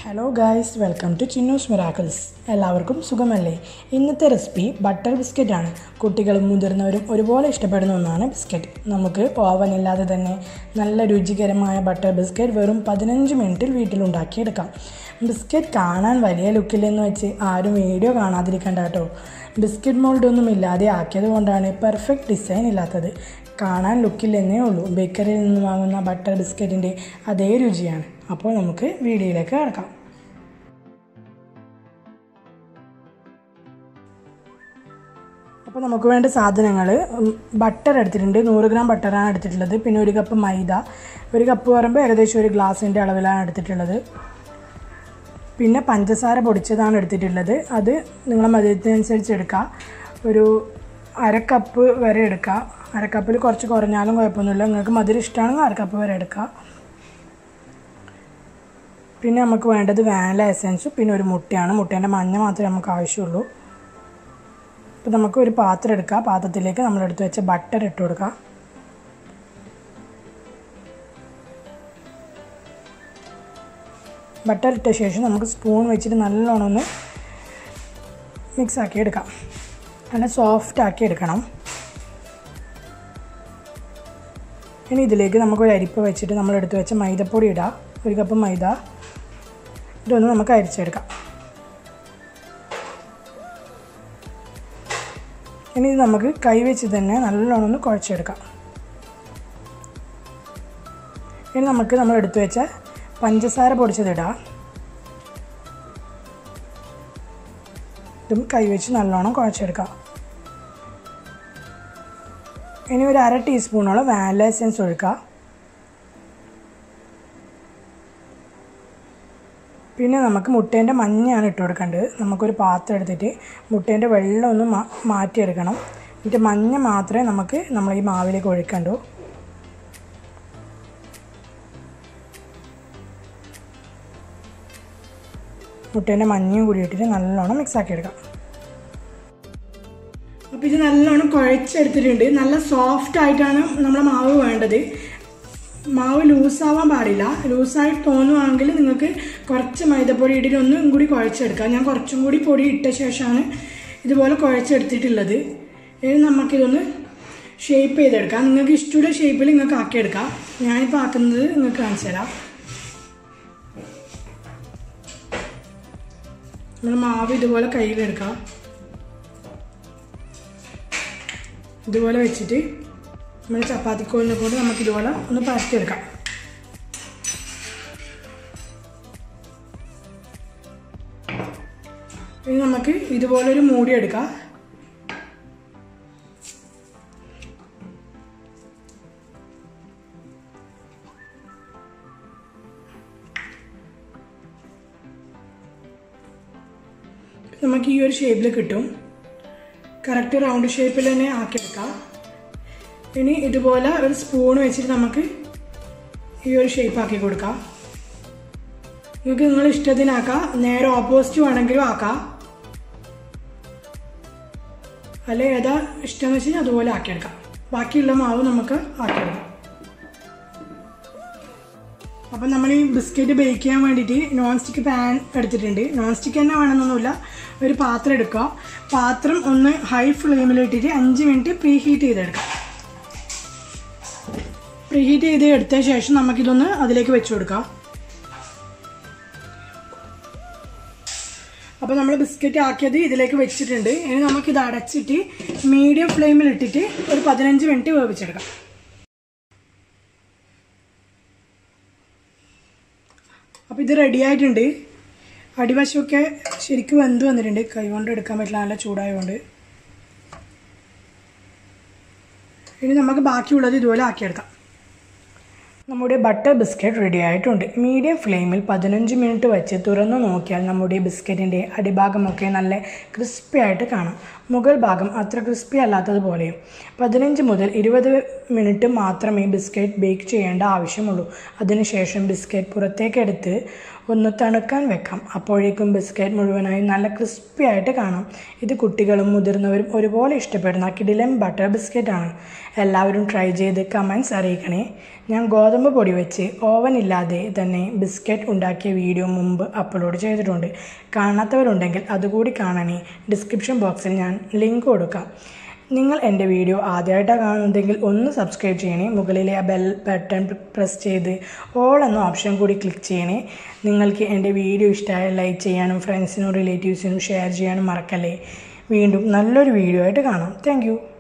hello guys welcome to Chinnu's miracles എല്ലാവർക്കും സുഖമല്ലേ ഇന്നത്തെ റെസിപ്പി ബട്ടർ ബിസ്ക്കറ്റ് ആണ് കുട്ടികളും മുതിർന്നവരും ഒരുപോലെ ഇഷ്ടപ്പെടുന്ന ഒന്നാണ് ബിസ്ക്കറ്റ് നമുക്ക് ഓവൻ ഇല്ലാതെ തന്നെ നല്ല രുചികരമായ ബട്ടർ ബിസ്ക്കറ്റ് വെറും പതിനഞ്ച് മിനിറ്റിൽ വീട്ടിലുണ്ടാക്കിയെടുക്കാം ബിസ്ക്കറ്റ് കാണാൻ വലിയ ലുക്കില്ലെന്ന് വെച്ച് ആരും വീഡിയോ കാണാതിരിക്കണ്ട കേട്ടോ ബിസ്ക്കറ്റ് മോൾഡ് ഒന്നും ഇല്ലാതെ ആക്കിയത് കൊണ്ടാണ് പെർഫെക്റ്റ് ഡിസൈൻ ഇല്ലാത്തത് കാണാൻ ലുക്കില്ലെന്നേ ഉള്ളൂ ബേക്കറിയിൽ നിന്ന് വാങ്ങുന്ന ബട്ടർ ബിസ്ക്കറ്റിൻ്റെ അതേ രുചിയാണ് അപ്പോൾ നമുക്ക് വീഡിയോയിലേക്ക് കിടക്കാം അപ്പോൾ നമുക്ക് വേണ്ട സാധനങ്ങൾ ബട്ടർ എടുത്തിട്ടുണ്ട് നൂറ് ഗ്രാം ബട്ടറാണ് എടുത്തിട്ടുള്ളത് പിന്നെ ഒരു കപ്പ് മൈദ ഒരു കപ്പ് പറയുമ്പോൾ ഏകദേശം ഒരു ഗ്ലാസിൻ്റെ അളവിലാണ് എടുത്തിട്ടുള്ളത് പിന്നെ പഞ്ചസാര പൊടിച്ചതാണ് എടുത്തിട്ടുള്ളത് അത് നിങ്ങളെ മധുരത്തിനനുസരിച്ച് എടുക്കുക ഒരു അര കപ്പ് വരെ എടുക്കുക അര കപ്പിൽ കുറച്ച് കുറഞ്ഞാലും കുഴപ്പമൊന്നുമില്ല നിങ്ങൾക്ക് മധുരം ഇഷ്ടമാണെങ്കിൽ അര കപ്പ് വരെ എടുക്കുക പിന്നെ നമുക്ക് വേണ്ടത് വാനില എസൻസും പിന്നെ ഒരു മുട്ടയാണ് മുട്ടേൻ്റെ മഞ്ഞ മാത്രമേ നമുക്ക് ആവശ്യമുള്ളൂ അപ്പോൾ നമുക്ക് ഒരു പാത്രം എടുക്കുക പാത്രത്തിലേക്ക് നമ്മൾ എടുത്ത് വെച്ച ബട്ടർ ഇട്ട് കൊടുക്കുക ബട്ടർ ഇട്ട ശേഷം നമുക്ക് സ്പൂൺ വെച്ചിട്ട് നല്ലോണം ഒന്ന് മിക്സ് ആക്കി എടുക്കാം നല്ല സോഫ്റ്റ് ആക്കി എടുക്കണം ഇനി ഇതിലേക്ക് നമുക്കൊരു അരിപ്പ് വെച്ചിട്ട് നമ്മൾ എടുത്ത് വെച്ച മൈദപ്പൊടി ഇടാം ഒരു കപ്പ് മൈദ ഇതൊന്ന് നമുക്ക് അരിച്ചെടുക്കാം ഇനി ഇത് നമുക്ക് കൈ വെച്ച് തന്നെ നല്ലോണം ഒന്ന് കുഴച്ചെടുക്കാം ഇനി നമുക്ക് നമ്മൾ എടുത്തു വെച്ച പഞ്ചസാര പൊടിച്ചതിടാം ഇതും കൈ വെച്ച് നല്ലോണം കുഴച്ചെടുക്കാം ഇനി ഒരു അര ടീസ്പൂണോളം വാനില എസൻസ് ഒഴിക്കുക പിന്നെ നമുക്ക് മുട്ടേൻ്റെ മഞ്ഞയാണ് ഇട്ട് കൊടുക്കേണ്ടത് നമുക്കൊരു പാത്രം എടുത്തിട്ട് മുട്ടേൻ്റെ വെള്ളം ഒന്ന് മാ മാറ്റിയെടുക്കണം എന്നിട്ട് മഞ്ഞ മാത്രമേ നമുക്ക് നമ്മൾ ഈ മാവിലേക്ക് ഒഴിക്കണ്ടൂ മുട്ടേൻ്റെ മഞ്ഞയും കൂടി ഇട്ടിട്ട് നല്ലോണം മിക്സ് ആക്കി എടുക്കാം അപ്പോൾ ഇത് നല്ലോണം കുഴച്ചെടുത്തിട്ടുണ്ട് നല്ല സോഫ്റ്റ് ആയിട്ടാണ് നമ്മുടെ മാവ് വേണ്ടത് മാവ് ലൂസാവാൻ പാടില്ല ലൂസായിട്ട് തോന്നുവാണെങ്കിൽ നിങ്ങൾക്ക് കുറച്ച് മൈദപ്പൊടി ഇട്ടിട്ട് ഒന്നും കൂടി കുഴച്ചെടുക്കാം ഞാൻ കുറച്ചും കൂടി പൊടി ഇട്ട ശേഷമാണ് ഇതുപോലെ കുഴച്ചെടുത്തിട്ടുള്ളത് ഇനി നമുക്കിതൊന്ന് ഷേപ്പ് ചെയ്തെടുക്കാം നിങ്ങൾക്ക് ഇഷ്ടമുള്ള ഷേപ്പിൽ നിങ്ങൾക്ക് ആക്കിയെടുക്കാം ഞാനിപ്പോൾ ആക്കുന്നത് നിങ്ങൾക്ക് കാണിച്ചു തരാം നമ്മൾ മാവ് ഇതുപോലെ കയ്യിലെടുക്കാം ഇതുപോലെ വെച്ചിട്ട് നമ്മൾ ചപ്പാത്തിക്കോലിനെ കൊണ്ട് നമുക്ക് ഇതുപോലെ ഒന്ന് പരത്തിയെടുക്കാം ഇനി നമുക്ക് ഇതുപോലെ ഒരു മൂടി എടുക്കാം നമുക്ക് ഈ ഒരു ഷേപ്പിൽ കിട്ടും കറക്റ്റ് റൗണ്ട് ഷേപ്പിൽ തന്നെ ആക്കിയെടുക്കാം ഇനി ഇതുപോലെ ഒരു സ്പൂൺ വെച്ചിട്ട് നമുക്ക് ഈ ഒരു ഷേപ്പ് ആക്കി കൊടുക്കാം നിങ്ങൾക്ക് നിങ്ങൾ ഇഷ്ടത്തിനാക്കാം നേരെ ഓപ്പോസിറ്റ് വേണമെങ്കിലും ആക്കാം അല്ലെ ഏതാ ഇഷ്ടം എന്ന് വെച്ചാൽ അതുപോലെ ആക്കിയെടുക്കാം ബാക്കിയുള്ള മാവ് നമുക്ക് ആക്കിയെടുക്കാം അപ്പം നമ്മൾ ഈ ബിസ്ക്കറ്റ് ബേക്ക് ചെയ്യാൻ വേണ്ടിയിട്ട് നോൺ സ്റ്റിക്ക് പാൻ എടുത്തിട്ടുണ്ട് നോൺ സ്റ്റിക്ക് തന്നെ വേണമെന്നൊന്നുമില്ല ഒരു പാത്രം എടുക്കുക പാത്രം ഒന്ന് ഹൈ ഫ്ലെയിമിലിട്ടിട്ട് അഞ്ച് മിനിറ്റ് പ്രീ ഹീറ്റ് ചെയ്തെടുക്കാം പ്രീ ഹീറ്റ് ചെയ്ത് എടുത്ത ശേഷം നമുക്കിതൊന്ന് അതിലേക്ക് വെച്ച് കൊടുക്കാം അപ്പോൾ നമ്മൾ ബിസ്ക്കറ്റ് ആക്കിയത് ഇതിലേക്ക് വെച്ചിട്ടുണ്ട് ഇനി നമുക്കിത് അടച്ചിട്ട് മീഡിയം ഫ്ലെയിമിൽ ഇട്ടിട്ട് ഒരു പതിനഞ്ച് മിനിറ്റ് വേവിച്ചെടുക്കാം അപ്പോൾ ഇത് റെഡി ആയിട്ടുണ്ട് അടിവശമൊക്കെ ശരിക്കും വെന്ത് വന്നിട്ടുണ്ട് കൈകൊണ്ട് എടുക്കാൻ പറ്റില്ല നല്ല ചൂടായതുകൊണ്ട് ഇനി നമുക്ക് ബാക്കിയുള്ളത് ഇതുപോലെ ആക്കിയെടുക്കാം നമ്മുടെ ബട്ടർ ബിസ്ക്കറ്റ് റെഡി ആയിട്ടുണ്ട് മീഡിയം ഫ്ലെയിമിൽ പതിനഞ്ച് മിനിറ്റ് വെച്ച് തുറന്നു നോക്കിയാൽ നമ്മുടെ ബിസ്ക്കറ്റിൻ്റെ അടിഭാഗമൊക്കെ നല്ല ക്രിസ്പി ആയിട്ട് കാണാം മുകൾ ഭാഗം അത്ര ക്രിസ്പി അല്ലാത്തതുപോലെയും പതിനഞ്ച് മുതൽ ഇരുപത് മിനിറ്റ് മാത്രമേ ബിസ്ക്കറ്റ് ബേക്ക് ചെയ്യേണ്ട ആവശ്യമുള്ളൂ അതിനുശേഷം ബിസ്ക്കറ്റ് പുറത്തേക്കെടുത്ത് ഒന്ന് തണുക്കാൻ വെക്കാം അപ്പോഴേക്കും ബിസ്ക്കറ്റ് മുഴുവനായും നല്ല ക്രിസ്പി ആയിട്ട് കാണാം ഇത് കുട്ടികളും മുതിർന്നവരും ഒരുപോലെ ഇഷ്ടപ്പെടുന്ന കിടിലൻ ബട്ടർ ബിസ്ക്കറ്റാണ് എല്ലാവരും ട്രൈ ചെയ്ത് കമൻസ് അറിയിക്കണേ ഞാൻ ഗോതമ്പ് പൊടി വെച്ച് ഓവൻ ഇല്ലാതെ തന്നെ ബിസ്ക്കറ്റ് ഉണ്ടാക്കിയ വീഡിയോ മുമ്പ് അപ്ലോഡ് ചെയ്തിട്ടുണ്ട് കാണാത്തവരുണ്ടെങ്കിൽ അതുകൂടി കാണണേ ഡിസ്ക്രിപ്ഷൻ ബോക്സിൽ ഞാൻ ലിങ്ക് കൊടുക്കാം നിങ്ങൾ എൻ്റെ വീഡിയോ ആദ്യമായിട്ടാണ് കാണുന്നതെങ്കിൽ ഒന്ന് സബ്സ്ക്രൈബ് ചെയ്യണേ മുകളിലെ ആ ബെൽ ബട്ടൺ പ്രസ് ചെയ്ത് ഓൾ എന്ന ഓപ്ഷൻ കൂടി ക്ലിക്ക് ചെയ്യണേ നിങ്ങൾക്ക് എൻ്റെ വീഡിയോ ഇഷ്ടമായ ലൈക്ക് ചെയ്യാനും ഫ്രണ്ട്സിനും റിലേറ്റീവ്സിനും ഷെയർ ചെയ്യാനും മറക്കല്ലേ വീണ്ടും നല്ലൊരു വീഡിയോ ആയിട്ട് കാണാം താങ്ക്